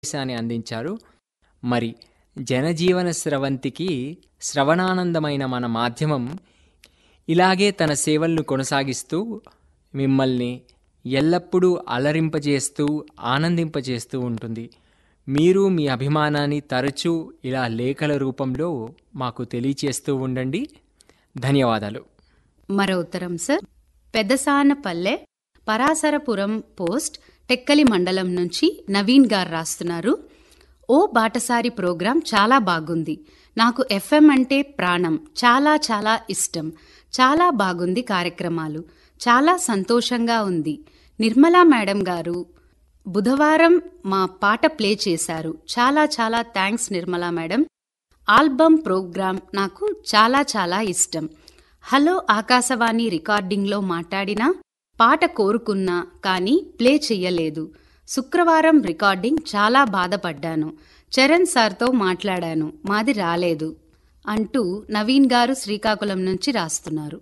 సందేశాన్ని అందించారు మరి జనజీవన స్రవంతికి శ్రవణానందమైన మన మాధ్యమం ఇలాగే తన సేవలను కొనసాగిస్తూ మిమ్మల్ని ఎల్లప్పుడూ అలరింపజేస్తూ ఆనందింపజేస్తూ ఉంటుంది మీరు మీ అభిమానాన్ని తరచూ ఇలా లేఖల రూపంలో మాకు తెలియచేస్తూ ఉండండి ధన్యవాదాలు మరో ఉత్తరం సార్ పెద్దసానపల్లె పరాసరపురం పోస్ట్ టెక్కలి మండలం నుంచి నవీన్ గారు రాస్తున్నారు ఓ బాటసారి ప్రోగ్రాం చాలా బాగుంది నాకు ఎఫ్ఎం అంటే ప్రాణం చాలా చాలా ఇష్టం చాలా బాగుంది కార్యక్రమాలు చాలా సంతోషంగా ఉంది నిర్మలా మేడం గారు బుధవారం మా పాట ప్లే చేశారు చాలా చాలా thanks Nirmala madam album program నాకు చాలా చాలా ఇష్టం హలో ఆకాశవాణి రికార్డింగ్లో మాట్లాడినా పాట కోరుకున్నా కానీ ప్లే చెయ్యలేదు శుక్రవారం రికార్డింగ్ చాలా బాధపడ్డాను చరణ్ సార్తో మాట్లాడాను మాది రాలేదు అంటూ నవీన్ గారు శ్రీకాకుళం నుంచి రాస్తున్నారు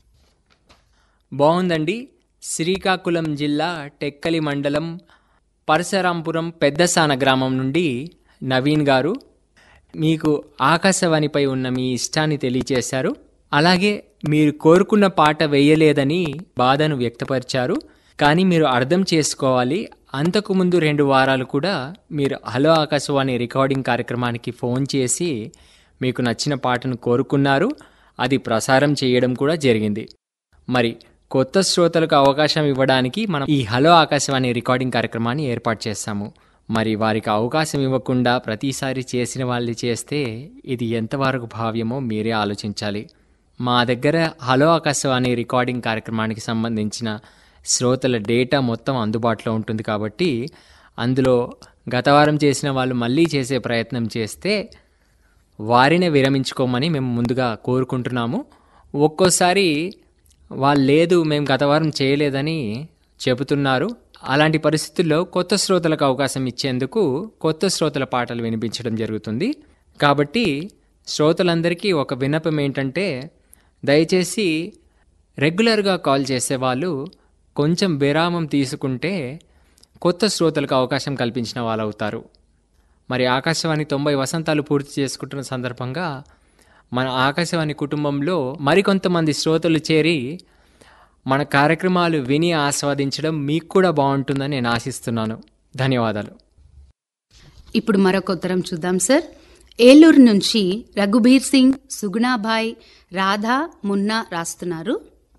బాగుందండి శ్రీకాకుళం జిల్లా టెక్కలి మండలం పరశురాంపురం పెద్దసాన గ్రామం నుండి నవీన్ గారు మీకు ఆకాశవాణిపై ఉన్న మీ ఇష్టాన్ని తెలియచేశారు అలాగే మీరు కోరుకున్న పాట వేయలేదని బాధను వ్యక్తపరిచారు కానీ మీరు అర్థం చేసుకోవాలి అంతకుముందు రెండు వారాలు కూడా మీరు హలో ఆకాశవాణి రికార్డింగ్ కార్యక్రమానికి ఫోన్ చేసి మీకు నచ్చిన పాటను కోరుకున్నారు అది ప్రసారం చేయడం కూడా జరిగింది మరి కొత్త శ్రోతలకు అవకాశం ఇవ్వడానికి మనం ఈ హలో ఆకాశవాణి రికార్డింగ్ కార్యక్రమాన్ని ఏర్పాటు చేస్తాము మరి వారికి అవకాశం ఇవ్వకుండా ప్రతిసారి చేసిన వాళ్ళు చేస్తే ఇది ఎంతవరకు భావ్యమో మీరే ఆలోచించాలి మా దగ్గర హలో ఆకాశవాణి రికార్డింగ్ కార్యక్రమానికి సంబంధించిన శ్రోతల డేటా మొత్తం అందుబాటులో ఉంటుంది కాబట్టి అందులో గత వారం చేసిన వాళ్ళు మళ్ళీ చేసే ప్రయత్నం చేస్తే వారినే విరమించుకోమని మేము ముందుగా కోరుకుంటున్నాము ఒక్కోసారి వాళ్ళు లేదు మేము గత వారం చేయలేదని చెబుతున్నారు అలాంటి పరిస్థితుల్లో కొత్త శ్రోతలకు అవకాశం ఇచ్చేందుకు కొత్త శ్రోతల పాటలు వినిపించడం జరుగుతుంది కాబట్టి శ్రోతలందరికీ ఒక విన్నపం ఏంటంటే దయచేసి రెగ్యులర్గా కాల్ చేసేవాళ్ళు కొంచెం విరామం తీసుకుంటే కొత్త శ్రోతలకు అవకాశం కల్పించిన వాళ్ళు అవుతారు మరి ఆకాశవాణి తొంభై వసంతాలు పూర్తి చేసుకుంటున్న సందర్భంగా మన ఆకాశవాణి కుటుంబంలో మరికొంతమంది శ్రోతలు చేరి మన కార్యక్రమాలు విని ఆస్వాదించడం మీకు కూడా బాగుంటుందని నేను ఆశిస్తున్నాను ధన్యవాదాలు ఇప్పుడు మరొక ఉత్తరం చూద్దాం సార్ ఏలూరు నుంచి రఘుబీర్ సింగ్ సుగుణాభాయ్ రాధా మున్నా రాస్తున్నారు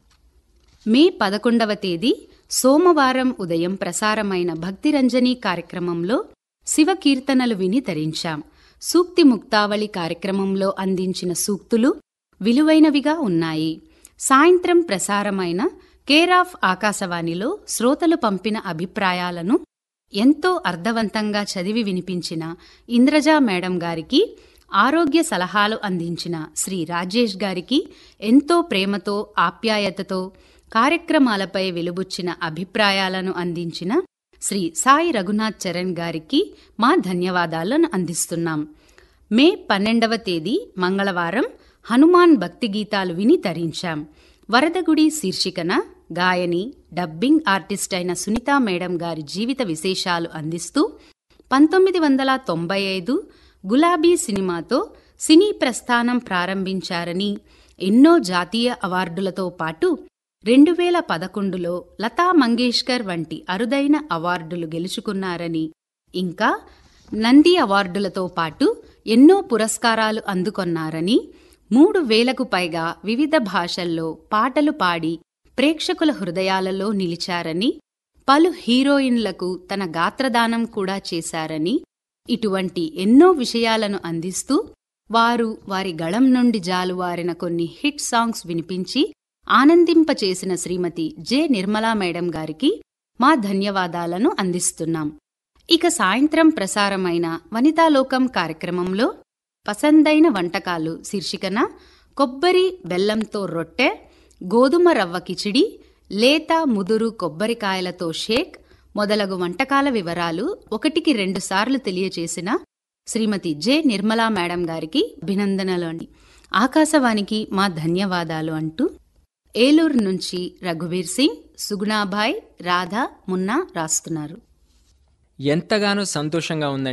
మే పదకొండవ తేదీ సోమవారం ఉదయం ప్రసారమైన భక్తిరంజని కార్యక్రమంలో శివ కీర్తనలు విని తరించాం సూక్తి ముక్తావళి కార్యక్రమంలో అందించిన సూక్తులు విలువైనవిగా ఉన్నాయి సాయంత్రం ప్రసారమైన కేర్ ఆఫ్ ఆకాశవాణిలో శ్రోతలు పంపిన అభిప్రాయాలను ఎంతో అర్థవంతంగా చదివి వినిపించిన ఇంద్రజా మేడం గారికి ఆరోగ్య సలహాలు అందించిన శ్రీ రాజేష్ గారికి ఎంతో ప్రేమతో ఆప్యాయతతో కార్యక్రమాలపై వెలుబుచ్చిన అభిప్రాయాలను అందించిన శ్రీ సాయి రఘునాథ్ చరణ్ గారికి మా ధన్యవాదాలను అందిస్తున్నాం మే పన్నెండవ తేదీ మంగళవారం హనుమాన్ భక్తి గీతాలు విని తరించాం వరదగుడి శీర్షికన గాయని డబ్బింగ్ ఆర్టిస్ట్ అయిన సునీతా మేడం గారి జీవిత విశేషాలు అందిస్తూ పంతొమ్మిది వందల తొంభై ఐదు గులాబీ సినిమాతో సినీ ప్రస్థానం ప్రారంభించారని ఎన్నో జాతీయ అవార్డులతో పాటు రెండు వేల పదకొండులో లతా మంగేష్కర్ వంటి అరుదైన అవార్డులు గెలుచుకున్నారని ఇంకా నంది అవార్డులతో పాటు ఎన్నో పురస్కారాలు అందుకొన్నారని మూడు వేలకు పైగా వివిధ భాషల్లో పాటలు పాడి ప్రేక్షకుల హృదయాలలో నిలిచారని పలు హీరోయిన్లకు తన గాత్రదానం కూడా చేశారని ఇటువంటి ఎన్నో విషయాలను అందిస్తూ వారు వారి గళం నుండి జాలువారిన కొన్ని హిట్ సాంగ్స్ వినిపించి ఆనందింపచేసిన శ్రీమతి జె నిర్మలా మేడం గారికి మా ధన్యవాదాలను అందిస్తున్నాం ఇక సాయంత్రం ప్రసారమైన వనితాలోకం కార్యక్రమంలో పసందైన వంటకాలు శీర్షికన కొబ్బరి బెల్లంతో రొట్టె గోధుమ రవ్వ కిచిడి లేత ముదురు కొబ్బరికాయలతో షేక్ మొదలగు వంటకాల వివరాలు ఒకటికి రెండు సార్లు తెలియచేసిన శ్రీమతి జె నిర్మలా మేడం గారికి అభినందనలు అండి ఆకాశవాణికి మా ధన్యవాదాలు అంటూ ఏలూరు నుంచి రఘువీర్ సింగ్ సుగుణాభాయ్ రాధా మున్నా రాస్తున్నారు ఎంతగానో సంతోషంగా ఉందండి